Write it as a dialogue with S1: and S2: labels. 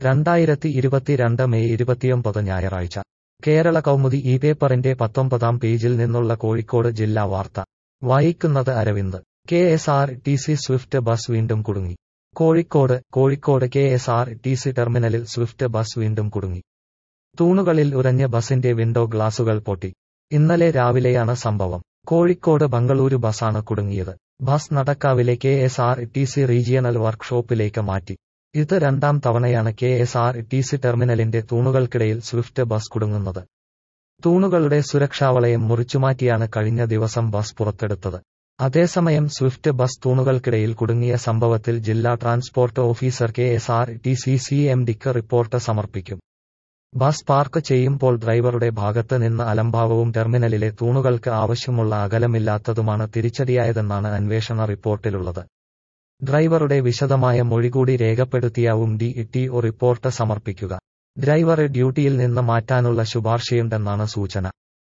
S1: രണ്ടായിരത്തി ഇരുപത്തിരണ്ട് മെയ് ഇരുപത്തിയൊമ്പത് ഞായറാഴ്ച കേരള കൗമുദി ഈ പേപ്പറിന്റെ പത്തൊമ്പതാം പേജിൽ നിന്നുള്ള കോഴിക്കോട് ജില്ലാ വാർത്ത വായിക്കുന്നത് Aravind K S R T C swift bus വീണ്ടും കുടുങ്ങി Kozhikode Kozhikode K S R T C ടെർമിനലിൽ സ്വിഫ്റ്റ് ബസ് വീണ്ടും കുടുങ്ങി തൂണുകളിൽ ഉരഞ്ഞ ബസിന്റെ വിൻഡോ ഗ്ലാസുകൾ പൊട്ടി ഇന്നലെ രാവിലെയാണ് സംഭവം കോഴിക്കോട് ബംഗളൂരു ബസാണ് കുടുങ്ങിയത് ബസ് നടക്കാവിലെ K S R T C regional വർക്ക്ഷോപ്പിലേക്ക് മാറ്റി ഇത് രണ്ടാം തവണയാണ് K S R T C ടെർമിനലിന്റെ തൂണുകൾക്കിടയിൽ സ്വിഫ്റ്റ് ബസ് കുടുങ്ങുന്നത് തൂണുകളുടെ സുരക്ഷാവളയം മുറിച്ചുമാറ്റിയാണ് കഴിഞ്ഞ ദിവസം ബസ് പുറത്തെടുത്തത് അതേസമയം സ്വിഫ്റ്റ് ബസ് തൂണുകൾക്കിടയിൽ കുടുങ്ങിയ സംഭവത്തിൽ ജില്ലാ transport officer K S R T C C M ഡിക്ക് റിപ്പോർട്ട് സമർപ്പിക്കും ബസ് പാർക്ക് ചെയ്യുമ്പോൾ ഡ്രൈവറുടെ ഭാഗത്ത് നിന്ന് അലംഭാവവും ടെർമിനലിലെ തൂണുകൾക്ക് ആവശ്യമുള്ള അകലമില്ലാത്തതുമാണ് തിരിച്ചടിയായതെന്നാണ് അന്വേഷണ റിപ്പോർട്ടിലുള്ളത് ഡ്രൈവറുടെ വിശദമായ മൊഴി കൂടി രേഖപ്പെടുത്തിയാവും ഡി ടി ഒ റിപ്പോർട്ട് സമർപ്പിക്കുക ഡ്രൈവറെ ഡ്യൂട്ടിയിൽ നിന്ന് മാറ്റാനുള്ള ശുപാർശയുണ്ടെന്നാണ് സൂചന